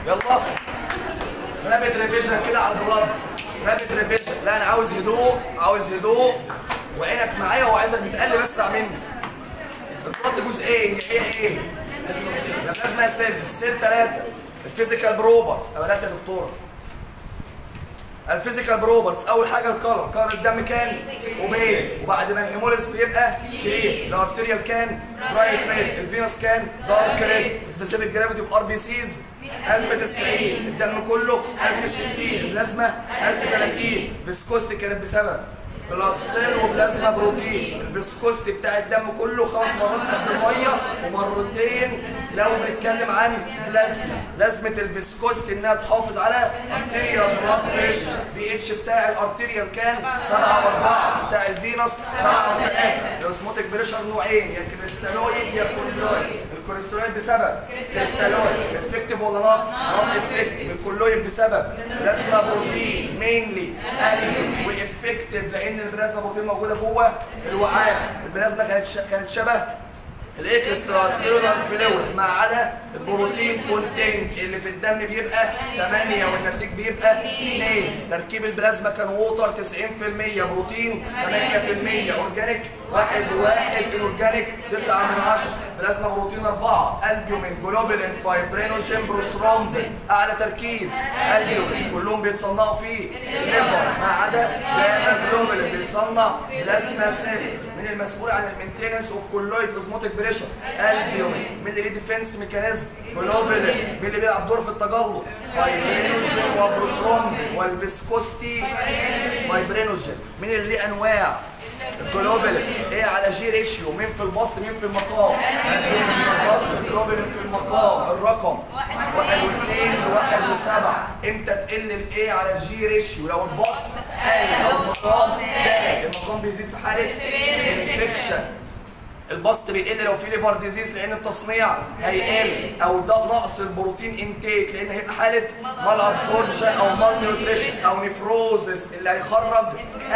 يلا رابد ريفيجن كده على البلاد رابد ريفيجن لا انا عاوز هدوء عاوز هدوء وعينك معايا وعايزك بتقلب اسرع مني البلاد جزئين ايه ايه ده اسمها سيل السيل ثلاثه الفيزيكال بروبرتس ثلاثه يا دكتوره الفيزيكال بروبرتس اول حاجه الكلر كلر الدم كان اوبين وبعد ما الهيموليس بيبقى كريم الارتيريال كان برايت ريد الفينوس كان دارك ريد سبيسيفيك جرافيتي اوف ار بي سيز 1090 الدم كله 1060 البلازما 1030 فيسكوستي كانت بسبب بلاد سيل وبلازما بروتين الفيسكوستي بتاع الدم كله خمس مرات قد الميه ومرتين لو بنتكلم عن بلازما لازمه الفيسكوستي انها تحافظ على ارتيريال بلاد بريشر بي اتش بتاع الارتيريال كان 7 و4 بتاع الفينوس 7 و3 الاسموتيك بريشر نوعين يا كريستالويد يا كولويد الكوليسترول بسبب كريستالويد افكتيف ولا نوت نوت افكتيف الكولويد بسبب بلازما بروتين مينلي انيمال وافكتيف لان البلازما بروتين موجوده جوه الوعاء البلازما كانت ش... كانت شبه الاكسترا سيلولار فلويد ما عدا البروتين كونتنت اللي في الدم بيبقى 8 والنسيج بيبقى 2 تركيب البلازما كان ووتر 90% بروتين 8% اورجانيك 1 1 الاورجانيك 9 من 10 بلازما بروتين 4 البيومين جلوبولين فايبرينوجين بروثرومبين اعلى تركيز البيومين كلهم بيتصنعوا في الليفر ما عدا جاما جلوبولين بيتصنع بلازما سيل من المسؤول عن المينتيننس اوف كولويد اوزموتيك بريشر البيومين من اللي ليه ديفنس ميكانيزم جلوبولين من اللي بيلعب دور في التجلط فايبرينوجين وبروثرومبين والفيسكوستي فايبرينوجين من اللي ليه انواع الجلوبولين ايه على جي ريشيو مين في البسط مين في المقام مين في البسط الجلوبولين في المقام الرقم واحد واثنين وواحد وسبعة امتى تقل الايه على جي ريشيو لو البسط قل لو المقام زاد المقام بيزيد في حالة انفكشن البسط بيقل لو في ليفر ديزيز لان التصنيع هيقل او ده نقص البروتين انتيك لان هيبقى حاله مال ابسوربشن او مال نيوتريشن او نيفروزس اللي هيخرج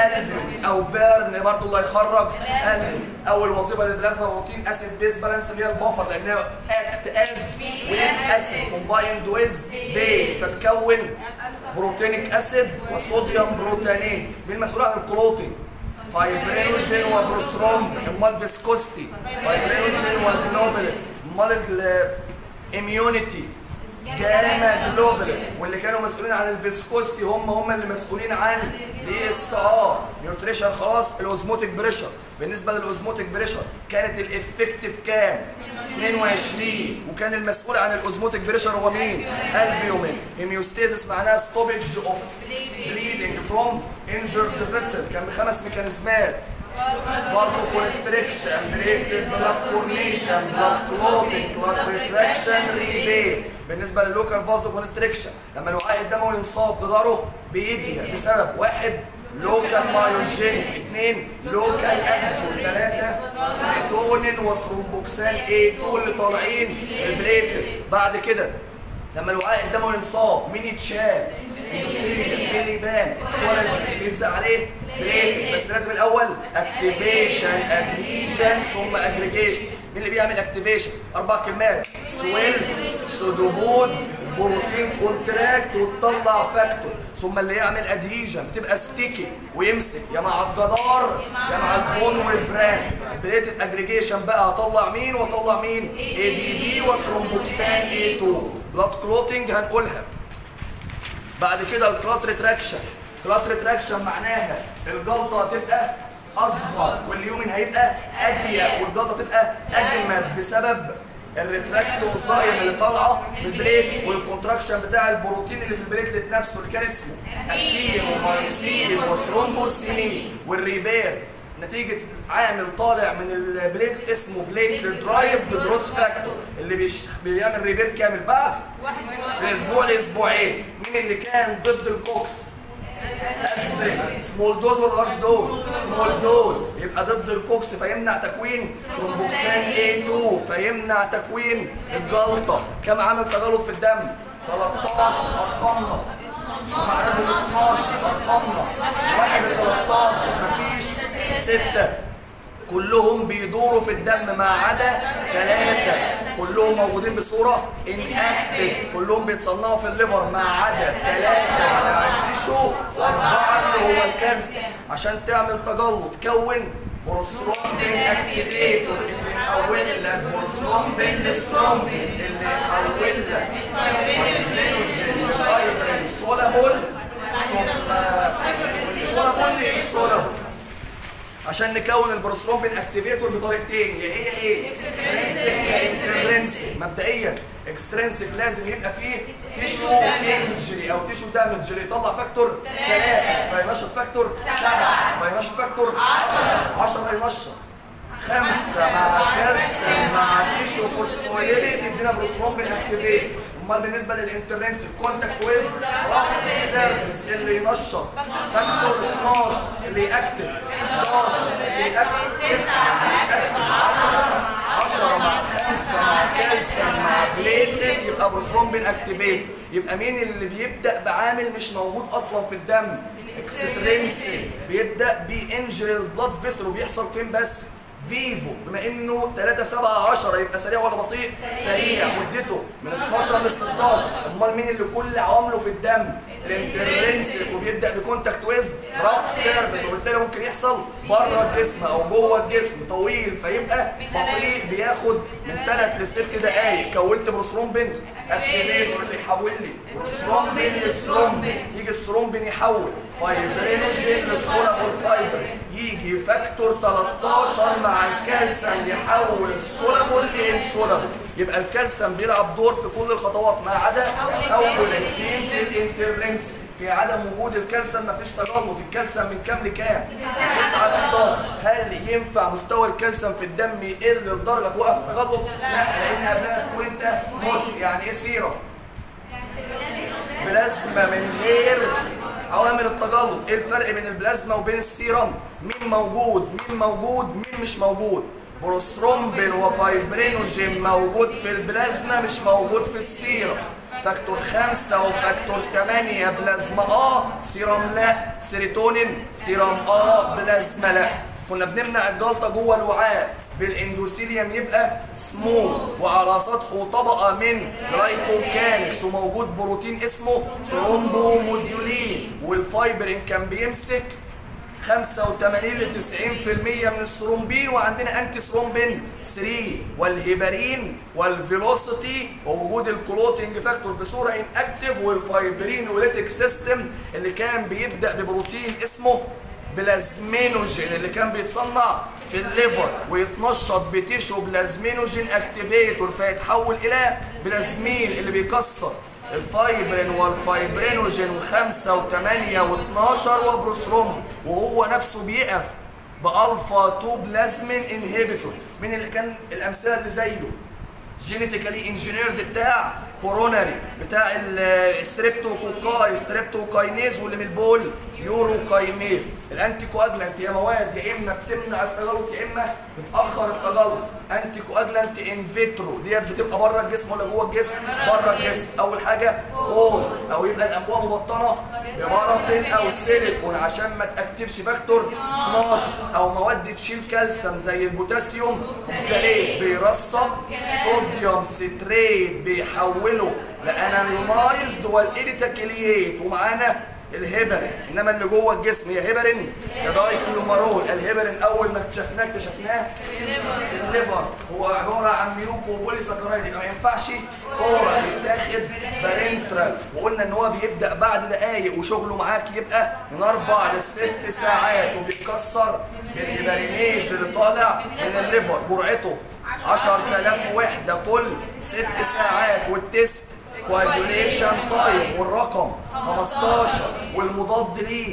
قلب او بيرن برضه اللي هيخرج قلب اول وظيفه للبلازما بروتين اسيد بيز بالانس اللي هي البفر لانها اكت از ويت اسيد كومبايند ويز بيز فتكون بروتينيك اسيد وصوديوم بروتانين مين المسؤول عن الكلوتين فايبرينوجين وبروستروم امال فيسكوستي فايبرينوجين والجلوبولين امال الاميونيتي جاما جلوبولين واللي كانوا مسؤولين عن الفيسكوستي هم هم اللي مسؤولين عن دي اس ار نيوتريشن خلاص الاوزموتيك بريشر بالنسبه للاوزموتيك بريشر كانت الافكتيف كام 22 وكان المسؤول عن الاوزموتيك بريشر هو مين البيومين هيميوستيزس معناها ستوبج اوف بليدنج فروم انجرد فيسل كان بخمس ميكانيزمات فازو كونستريكشن بريكلين بلاد فورميشن بلاد كلوتنج بلاد ريتراكشن ريلي بالنسبه للوكال فازو كونستريكشن لما الوعاء الدموي ينصاب جداره بيدي بسبب واحد لوكال مايوجينيك اثنين لوكال اكسون ثلاثة سيتونين وثرومبوكسان اي 2 اللي طالعين البليتلت بعد كده لما الوعاء الدموي ينصاب مين يتشال؟ اندوثيليوم مين اللي يبان؟ كولاجين بينزل عليه بليتلت بس لازم الاول اكتيفيشن ادهيشن ثم اجريجيشن مين اللي بيعمل اكتيفيشن؟ اربع كلمات سويل سودوبود بروتين كونتراكت وتطلع فاكتور ثم اللي يعمل ادهيجن بتبقى ستيكي ويمسك يا مع الجدار يا مع الفون والبراند بدايه الاجريجيشن بقى هطلع مين واطلع مين اي دي بي وثرومبوكسان اي 2 بلاد كلوتنج هنقولها بعد كده الكلات ريتراكشن كلات ريتراكشن معناها الجلطه هتبقى اصغر واليومن هيبقى اضيق والجلطه تبقى اجمد بسبب الريتراكتوزايم اللي طالعه من البليت والكونتراكشن بتاع البروتين اللي في البليتلت نفسه اللي كان اسمه اكتين ومايسين وثرومبوسينين والريبير نتيجة عامل طالع من البليت اسمه بليتلت درايف جروس فاكتور اللي بيش بيعمل ريبير كامل بقى من اسبوع لاسبوعين مين اللي كان ضد الكوكس؟ اسبرين سمول دوز ولا لارج دوز سمول دوز يبقى ضد الكوكس فيمنع تكوين ثرومبوكسان اي 2 فيمنع تكوين الجلطه كم عامل تجلط في الدم 13 ارقامنا معناه 12 ارقامنا 1 ل 13 مفيش 6 كلهم بيدوروا في الدم ما عدا ثلاثة كلهم موجودين بصورة inactive كلهم بيتصنعوا في الليفر ما عدا ثلاثة بتاع التيشو وأربعة اللي هو الكالسيوم عشان تعمل تجلط كون بروسترومبين اكتيفيتور اللي يحول لك بروسترومبين لسترومبين اللي يحول لك فايبرين لفايبرين سولابول سولابول للسولابول عشان نكون البروسترومبين اكتيفيتور بطريقتين يا هي ايه؟ اكسترنسك يا انترنسك مبدئيا اكسترنسك لازم يبقى فيه تيشو انجري او تيشو دامج اللي يطلع فاكتور 3 فينشط فاكتور 7 فينشط فاكتور 10 10 ينشط خمسة مع كالسيوم مع تيشو فوسفوليبيد يدينا بروسترومبين اكتيفيت امال بالنسبه للانترنسك كونتاكت ويز سيرفيس اللي ينشط فاكتور 12 اللي ياكتف 11 اللي ياكتف 9 اللي ياكتف 10 10 مع 5 مع كالسيوم مع بليتلت يبقى بروسترومبين اكتيفيت يبقى مين اللي بيبدا بعامل مش موجود اصلا في الدم اكسترنسي بيبدا بانجري البلاد فيسل وبيحصل فين بس فيفو بما انه 3 7 10 يبقى سريع ولا بطيء؟ سريع مدته من 12 ل 16 امال مين اللي كل عوامله في الدم؟ الانترنسك وبيبدا بكونتاكت ويز راف سيرفيس وبالتالي ممكن يحصل بره الجسم او جوه الجسم طويل فيبقى بطيء بياخد من 3 ل 6 دقائق كونت بروسترومبين اكتيفيتور اللي يحول لي بروسترومبين للثرومبين يجي الثرومبين يحول فايبرينوجين للسولابول فايبر يجي فاكتور 13 مع الكالسيوم يحول السولابول لانسولابول يبقى الكالسيوم بيلعب دور في كل الخطوات ما عدا اول اثنين في الانترنس في عدم وجود الكالسيوم مفيش تجلط الكالسيوم من كام لكام 9 ل 11 هل ينفع مستوى الكالسيوم في الدم يقل لدرجه توقف التجلط لا لان قبلها تكون انت مت يعني ايه سيره بلازما من غير عوامل التجلط ايه الفرق بين البلازما وبين السيرم مين موجود مين موجود مين مش موجود بروسترومبين وفايبرينوجين موجود في البلازما مش موجود في السيرم فاكتور خمسة وفاكتور تمانية بلازما اه سيرم لا سيروتونين سيرم اه بلازما لا كنا بنمنع الجلطة جوه الوعاء بالاندوثيليوم يبقى سموث وعلى سطحه طبقة من جلايكوكاليكس وموجود بروتين اسمه ثرومبوموديولين والفايبرين كان بيمسك 85 ل 90% من الثرومبين وعندنا انتي ثرومبين 3 والهيبارين والفيلوسيتي ووجود الكلوتنج فاكتور بصوره ان اكتف والفايبرين وليتك سيستم اللي كان بيبدا ببروتين اسمه بلازمينوجين اللي كان بيتصنع في الليفر ويتنشط بتيشو بلازمينوجين اكتيفيتور فيتحول الى بلازمين اللي بيكسر الفايبرين والفايبرينوجين وخمسة وثمانية و12 وبروسروم وهو نفسه بيقف بألفا 2 بلازمين انهبيتور مين اللي كان الأمثلة اللي زيه جينيتيكالي انجينيرد بتاع كوروناري بتاع الستريبتوكوكاي ستريبتوكاينيز واللي من البول يوروكاينيز الانتي كواجلانت هي مواد يا اما بتمنع التجلط يا اما بتاخر التجلط انتي كواجلانت ان فيترو ديت بتبقى بره الجسم ولا جوه الجسم بره الجسم اول حاجه كول او يبقى الانبوبه مبطنه ببارافين او سيليكون عشان ما تاكتفش فاكتور 12 او مواد تشيل كالسيوم زي البوتاسيوم اوكساليت بيرصب صوديوم ستريت بيحوله لانانيومايزد والإيريتاكيليات ومعانا الهيبرين انما اللي جوه الجسم يا هيبرين يا دايكيومارول الهيبرين اول ما اكتشفناه اكتشفناه في الليفر هو عباره عن ميوكو بولي سكرايد يبقى ما ينفعش اورا يتاخد بارنترال وقلنا ان هو بيبدا بعد دقايق وشغله معاك يبقى من اربع لست ساعات وبيتكسر بالهيبرينيز اللي طالع من الليفر جرعته 10000 وحده كل ست ساعات والتست كواجوليشن تايم والرقم 15 والمضاد ليه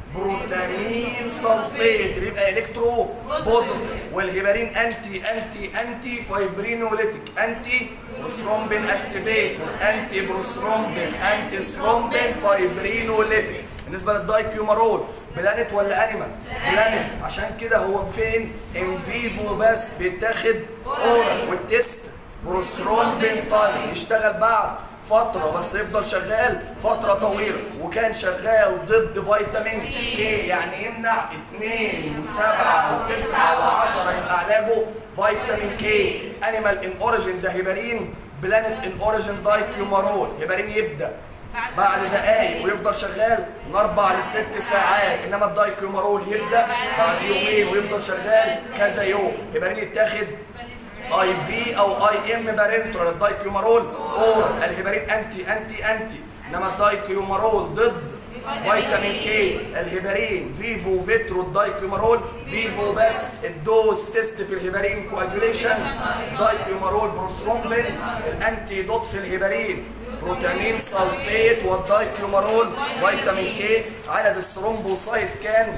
بروتامين سلفيت اللي يبقى الكترو بوزيتيف والهيبارين انتي انتي انتي فايبرينوليتيك انتي بروثرومبين اكتيفيتور انتي بروثرومبين انتي ثرومبين فايبرينوليتيك بالنسبه للدايكيومارول بلانت ولا انيمال بلانت عشان كده هو فين ان فيفو بس بيتاخد اورال والتست بروثرومبين طالب يشتغل بعد فتره بس يفضل شغال فتره طويله وكان شغال ضد فيتامين كي يعني يمنع 2 و7 و9 و10 يبقى علاجه فيتامين كي انيمال ان اوريجين ده هيبرين بلانت ان اوريجين دايكيومارول هيبرين يبدا بعد دقايق ويفضل شغال من اربع لست ساعات انما الدايكيومارول يبدا بعد يومين ويفضل شغال كذا يوم هيبرين يتاخد اي في او اي ام بارنترال الدايكيومارول اور الهيبرين انتي انتي انتي انما الدايكيومارول ضد فيتامين كي الهيبرين فيفو فيترو الدايكيومارول فيفو بس الدوز تيست في الهيبرين كواجوليشن دايكيومارول بروثرومبين الانتي دوت في الهيبرين بروتامين سلفيت والدايكيومارول فيتامين كي عدد الثرومبوسايت كان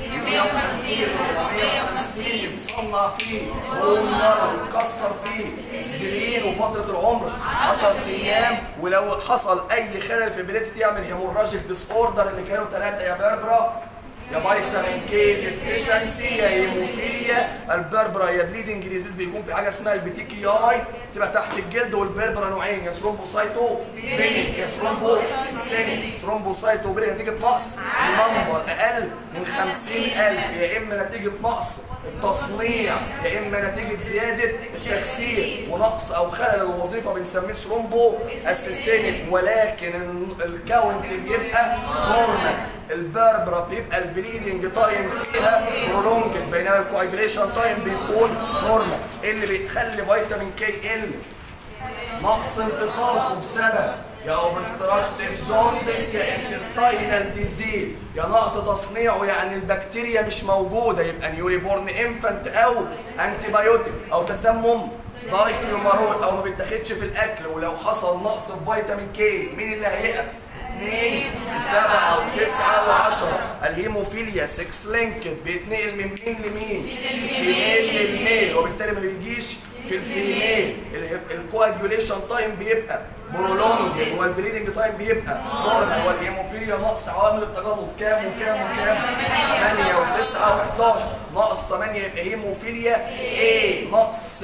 150 450 يتصنع فيه بومر ويتكسر فيه اسبرين وفتره العمر 10 ايام ولو حصل اي خلل في البليت يعمل هيموراجيك ديس اوردر اللي كانوا ثلاثه يا بربرا يا فيتامين كي ديفيشنسي يا هيموفيليا البربرا يا بليدنج ديزيز بيكون في حاجه اسمها البيتيكي اي تبقى تحت الجلد والبربرا نوعين يا ثرومبوسايتو بينيك يا ثرومبو سيستينيك ثرومبوسايتو بينيك نتيجه نقص نمبر اقل من 50000 يا اما نتيجه نقص التصنيع يا اما نتيجه زياده التكسير ونقص او خلل الوظيفه بنسميه ثرومبو اسيسينيك ولكن الكاونت بيبقى نورمال البربرا بيبقى البليدنج تايم فيها برولونجد بينما الكواجريشن تايم بيكون نورمال اللي بيخلي فيتامين كي ال نقص امتصاصه بسبب يا اوبستراكتيف جوندس يا انتستاينال ديزيز يا نقص تصنيعه يعني البكتيريا مش موجوده يبقى نيوري بورن انفانت او انتي بايوتيك او تسمم دايكيومارول او ما بيتاخدش في الاكل ولو حصل نقص في فيتامين كي مين اللي هيقف؟ 2 7 و9 و10 الهيموفيليا 6 لينكد بيتنقل من مين لمين؟ فيميل للميل وبالتالي ما بيجيش في الفيميل الكواجوليشن تايم بيبقى برولونج والبليدنج تايم بيبقى نورمال والهيموفيليا نقص عوامل التجلط كام وكام وكام 8 و9 و11 ناقص 8 يبقى هيموفيليا ايه نقص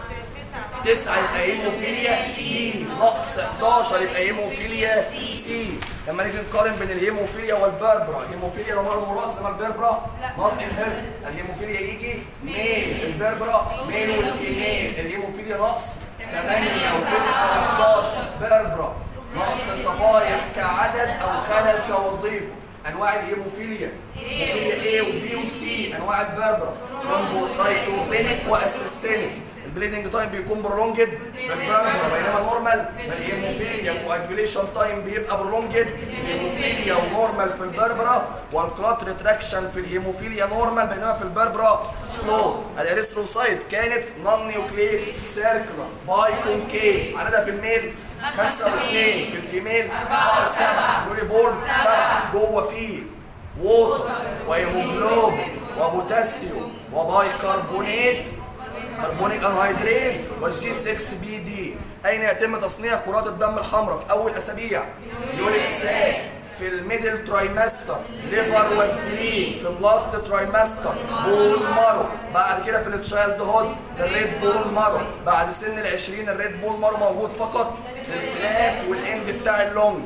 9 يبقى هيموفيليا بي نقص 11 يبقى هيموفيليا سي لما نيجي نقارن بين الهيموفيليا والبربرا الهيموفيليا ده مرض وراثي انما البربرا نوت انهيرت الهيموفيليا يجي ميل البربرا ميل والفيميل الهيموفيليا نقص 8 و9 و11 بربرا نقص صفائح كعدد او خلل كوظيفه انواع الهيموفيليا هيموفيليا A وبي وسي انواع البربرا ثرومبوسايتوبينيك واسيسينيك البليدنج تايم بيكون برولونجد في البربرا بينما نورمال فالهيموفيليا كواجوليشن تايم بيبقى برولونجد الهيموفيليا ونورمال في البربرا والكلات ريتراكشن في الهيموفيليا نورمال بينما في البربرا سلو الاريثروسايت كانت نون نيوكليت سيركلر باي كونكيف عددها في الميل خمسة واثنين في الفيميل أربعة سبعة يوري بورد سبعة جوه فيه ووتر وهيموجلوبين وبوتاسيوم وبايكربونات كربونيك انهيدريز والجي 6 بي دي اين يتم تصنيع كرات الدم الحمراء في اول اسابيع يوريك ساك في الميدل ترايمستر ليفر وسبلين في اللاست ترايمستر بول مارو بعد كده في التشايلد هود في الريد بول مارو بعد سن ال 20 الريد بول مارو موجود فقط في الفلات والاند بتاع اللونج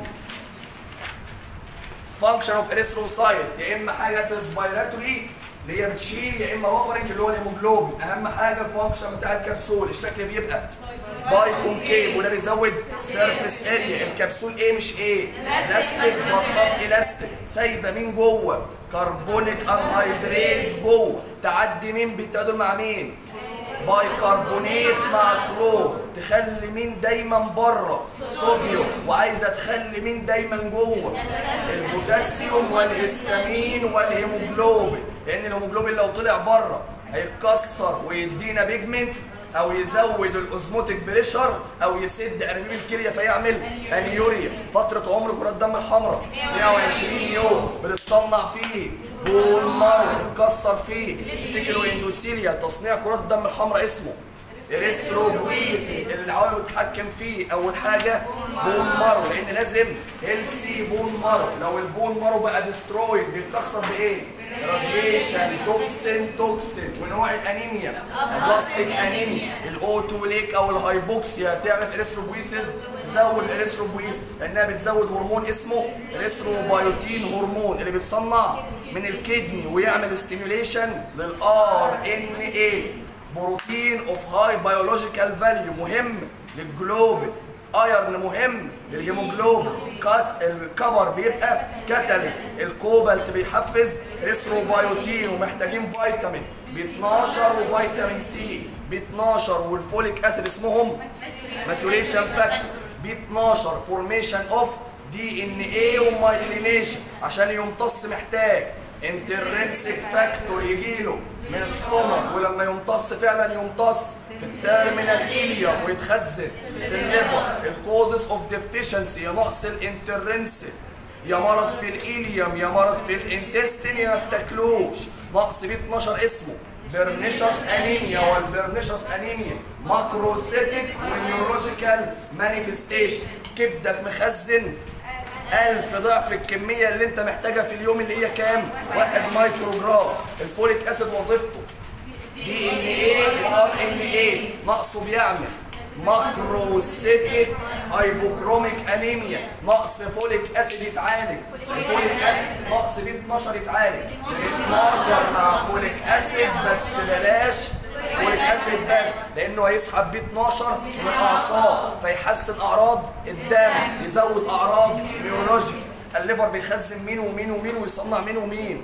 فانكشن اوف اريثروسايت يا اما حاجه ريسبيراتوري اللي هي بتشيل يا اما وفرنج اللي هو الهيموجلوبين اهم حاجه الفانكشن بتاع الكبسول الشكل بيبقى باي كونكيف وده بيزود سيرفيس اريا الكبسول ايه مش ايه الاستيك بطاط الاستيك سايبه مين جوه كربونيك انهيدريز جوه تعدي مين بالتعادل مع مين بايكربونات مع كلور تخلي مين دايما بره صوديوم وعايزه تخلي مين دايما جوه البوتاسيوم والهستامين والهيموجلوبين لان الهيموجلوبين لو طلع بره هيتكسر ويدينا بيجمنت او يزود الاوزموتيك بريشر او يسد انابيب الكليه فيعمل انيوريا فتره عمر كرات الدم الحمراء 120 يوم بتتصنع فيه بول مارو بتكسر فيه تيكلو اندوسيليا تصنيع كرات الدم الحمراء اسمه اريثروبويسيس اللي العوامل بتتحكم فيه اول حاجه بون مارو لان لازم هيلسي بون مارو لو البون مارو بقى ديسترويد بيتكسر بايه؟ راديشن توكسين توكسين ونوع الانيميا بلاستيك انيميا الاوتو ليك او الهايبوكسيا تعمل اريثروبويسيس تزود اريثروبويس لانها بتزود هرمون اسمه اريثروبايوتين هرمون اللي بيتصنع من الكدني ويعمل ستيميوليشن للار ان اي بروتين اوف هاي بيولوجيكال فاليو مهم للجلوبين ايرن مهم للهيموجلوبين كات الكبر بيبقى كاتاليست الكوبالت بيحفز ريستروبايوتين ومحتاجين فيتامين ب 12 وفيتامين سي ب 12 والفوليك اسيد اسمهم ماتوريشن فاكتور ب 12 فورميشن اوف دي ان اي ومايلينيشن عشان يمتص محتاج انترنسك فاكتور يجيله من الستومك ولما يمتص فعلا يمتص في التيرمينال ايليوم ويتخزن في الليفر الكوزز اوف ديفيشنسي يا نقص الانترنسك يا مرض في الايليوم يا مرض في الانتستين يا ما بتاكلوش نقص بي 12 اسمه بيرنيشس انيميا والبيرنيشس انيميا ماكروسيتك ونيورولوجيكال مانيفستيشن كبدك مخزن ألف ضعف الكمية اللي أنت محتاجها في اليوم اللي هي كام؟ واحد مايكرو جرام الفوليك أسيد وظيفته دي ان ايه وار ان ايه نقصه بيعمل ماكروسيتك هايبوكروميك انيميا نقص فوليك اسيد يتعالج الفوليك اسيد نقص بي 12 يتعالج 12 مع فوليك اسيد بس بلاش فوليك اسيد بس لانه هيسحب بيه 12 من الاعصاب فيحسن اعراض الدم يزود اعراض نيورولوجي الليفر بيخزن مين ومين ومين ويصنع مين ومين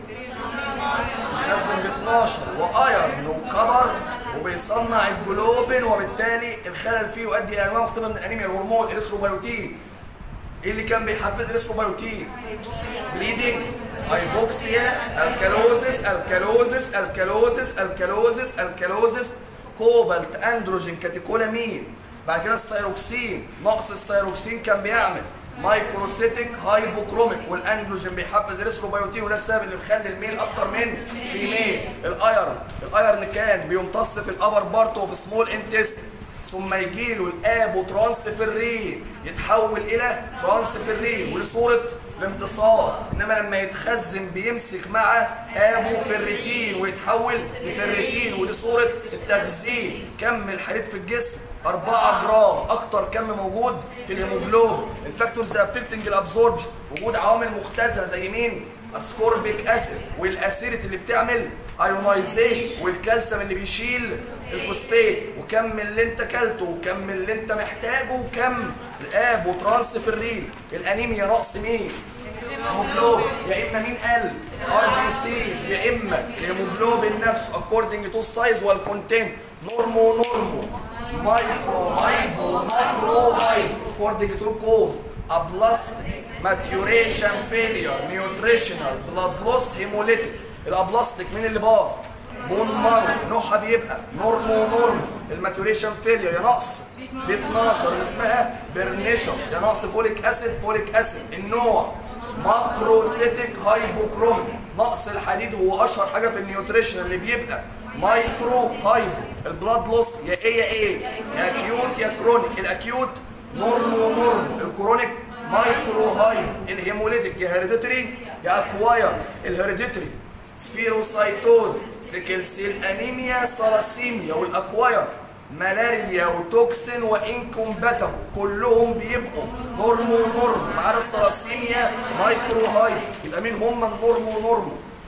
بيخزن ب 12 وايرن وكبر وبيصنع الجلوبين وبالتالي الخلل فيه يؤدي الى انواع مختلفه من الانيميا الهرمون الاريثروبيوتين ايه اللي كان بيحفز الاريثروبيوتين بليدنج هايبوكسيا الكالوزس الكالوزس الكالوزس الكالوزس الكالوزس كوبالت اندروجين كاتيكولامين بعد كده السيروكسين نقص السيروكسين كان بيعمل مايكروسيتك هايبوكروميك والاندروجين بيحفز الريثروبيوتين وده السبب اللي بيخلي الميل اكتر من فيميل الايرن الايرن كان بيمتص في الابر بارت وفي سمول انتستين ثم يجي له الابو ترانسفيرين يتحول الى ترانسفيرين ولصوره الامتصاص انما لما يتخزن بيمسك مع ابو فيريتين ويتحول لفيريتين ودي صوره التخزين كم الحديد في الجسم 4 جرام اكتر كم موجود في الهيموجلوبين الفاكتورز افكتنج الابزوربشن وجود عوامل مختزله زي مين اسكوربيك اسيد والاسيريت اللي بتعمل ايونايزيشن والكالسيوم اللي بيشيل الفوسفات وكم اللي انت كلته وكم اللي انت محتاجه وكم الاب وترانسفيرين الانيميا نقص مين هيموجلوبين يا اما مين قل ار بي سيز يا اما الهيموجلوبين نفسه اكوردنج تو السايز والكونتين نورمو نورمو مايكرو هايبو ماكرو هايبو اكوردنج تو الكوز ابلاستيك ماتيوريشن فيلير نيوتريشنال بلاد لوس هيموليتيك الابلاستيك مين اللي باظ بون مارو نوعها بيبقى نورمو نورمو الماتوريشن فيلير يا نقص ب 12 اللي اسمها بيرنيشس يا نقص فوليك اسيد فوليك اسيد النوع ماكروسيتك هايبوكروميك نقص الحديد هو اشهر حاجه في النيوتريشن اللي بيبقى مايكرو هايبو البلاد لوس يا ايه يا ايه يا اكيوت يا كرونيك الاكيوت نورمو نورمو الكرونيك مايكرو هايبو الهيموليتيك يا هيريديتري يا اكواير الهيريديتري سفيروسايتوز سيكل سيل انيميا سلاسيميا والاكواير ملاريا وتوكسين وانكومباتبل كلهم بيبقوا نورمو نورمو ما عدا السلاسيميا مايكرو هاي يبقى مين هم النورمو نورمو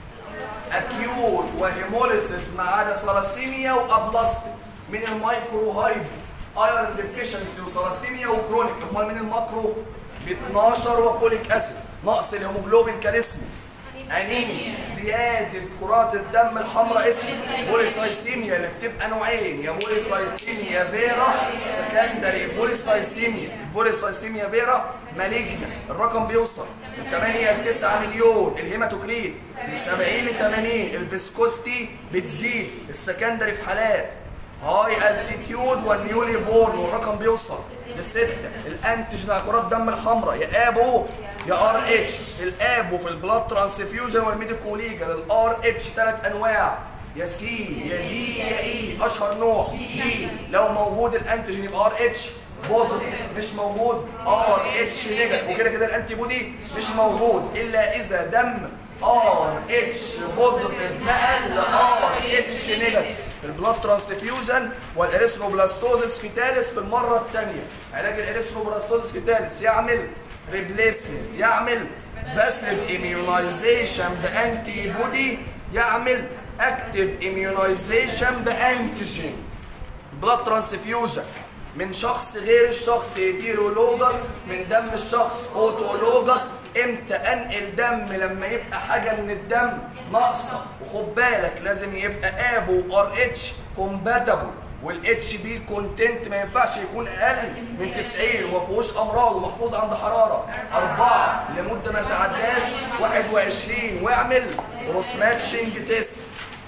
اكيوت وهيموليسيس ما عدا سلاسيميا وابلاستيك من المايكرو هايب ايرون ديفيشنسي وسلاسيميا وكرونيك امال من الماكرو ب 12 وفوليك اسيد نقص الهيموجلوبين كان اسمه انيميا زياده كرات الدم الحمراء اسمه بوليسايسيميا اللي بتبقى نوعين يا بوليسايسيميا فيرا سكندري بوليسايسيميا البوليسايسيميا فيرا مالجنا الرقم بيوصل من 8 ل 9 مليون الهيماتوكريت من 70 ل 80 الفيسكوستي بتزيد السكندري في حالات هاي التيتيود والنيولي بورن والرقم بيوصل لستة الانتيجين على كرات الدم الحمراء يا ابو يا ار اتش الابو في البلاد ترانسفيوجن والميديكوليجا الار اتش ثلاث انواع يا سي يا دي يا اي اشهر نوع دي لو موجود الانتيجين يبقى ار اتش بوزيتيف مش موجود ار اتش نيجاتيف وكده كده الانتي بودي مش موجود الا اذا دم ار اتش بوزيتيف نقل ار اتش نيجاتيف البلاد ترانسفيوجن والاريثروبلاستوزس في ثالث في المره الثانيه علاج الاريثروبلاستوزس في ثالث يعمل ريبليسمنت يعمل باسيف اميونايزيشن بانتي بودي يعمل اكتيف اميونايزيشن بانتيجين بلاد ترانسفيوجن من شخص غير الشخص يديله لوجس من دم الشخص اوتولوجس امتى انقل دم لما يبقى حاجه من الدم ناقصه وخد بالك لازم يبقى ابو ار اتش كومباتبل والاتش بي كونتنت ما ينفعش يكون اقل من 90 وما فيهوش امراض ومحفوظ عند حراره أربعة لمده ما تعداش 21 واعمل كروس ماتشنج تيست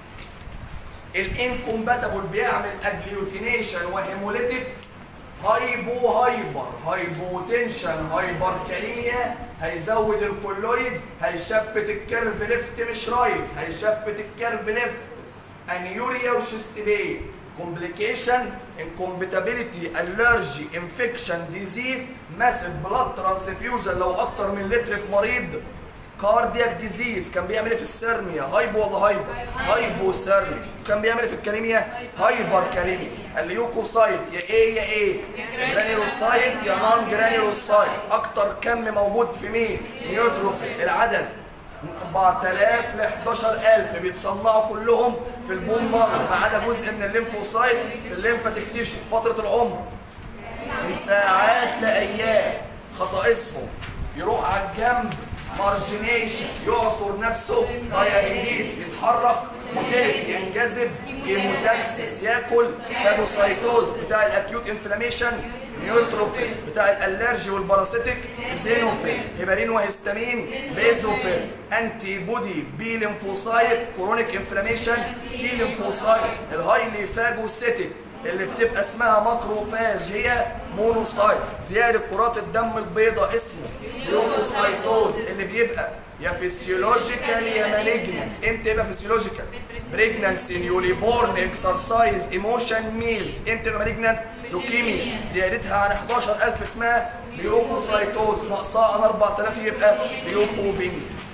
الانكومباتبل بيعمل اجليوتينيشن وهيموليتيك هايبو هايبر هايبوتنشن هايبر كاليميا هيزود الكولويد هيشفت الكيرف ليفت مش رايت هيشفت الكيرف ليفت انيوريا وشيست بي كومبليكيشن انكومباتيبيليتي الرجي انفكشن ديزيز ماسيف بلاد ترانسفيوجن لو اكتر من لتر في مريض كاردياك ديزيز كان بيعمل ايه في السيرميا هايبو ولا هايبر هايبو سيرمي كان بيعمل ايه في الكاليميا هايبر كاليميا الليوكوسايت يا ايه يا ايه جرانيلوسايت يا نون جرانيلوسايت اكتر كم موجود في مين نيوتروفيل العدد من 4000 ل 11000 بيتصنعوا كلهم في البون مارو ما عدا جزء من الليمفوسايت الليمفاتيك تيشو فتره العمر من ساعات لايام خصائصهم يروح على الجنب مارجينيشن يعصر نفسه دايابيتيس يتحرك موتيليتي ينجذب هيموتاكسيس ياكل فاجوسايتوز بتاع الاكيوت انفلاميشن نيوتروفيل بتاع الالرجي والباراسيتيك زينوفيل هيبارين وهيستامين بيزوفيل انتي بودي بي ليمفوسايت كرونيك انفلاميشن تي ليمفوسايت الهايلي فاجوسيتيك اللي بتبقى اسمها ماكروفاج هي مونوسايت زيادة كرات الدم البيضاء اسمه ليوكوسايتوز اللي بيبقى يا فيسيولوجيكال يا مالجنان امتى يبقى فيسيولوجيكال بريجنانسي نيولي بورن اكسرسايز ايموشن ميلز امتى يبقى مالجنان لوكيمي زيادتها عن 11000 اسمها ليوكوسايتوز ناقصها عن 4000 يبقى ليوكوبيني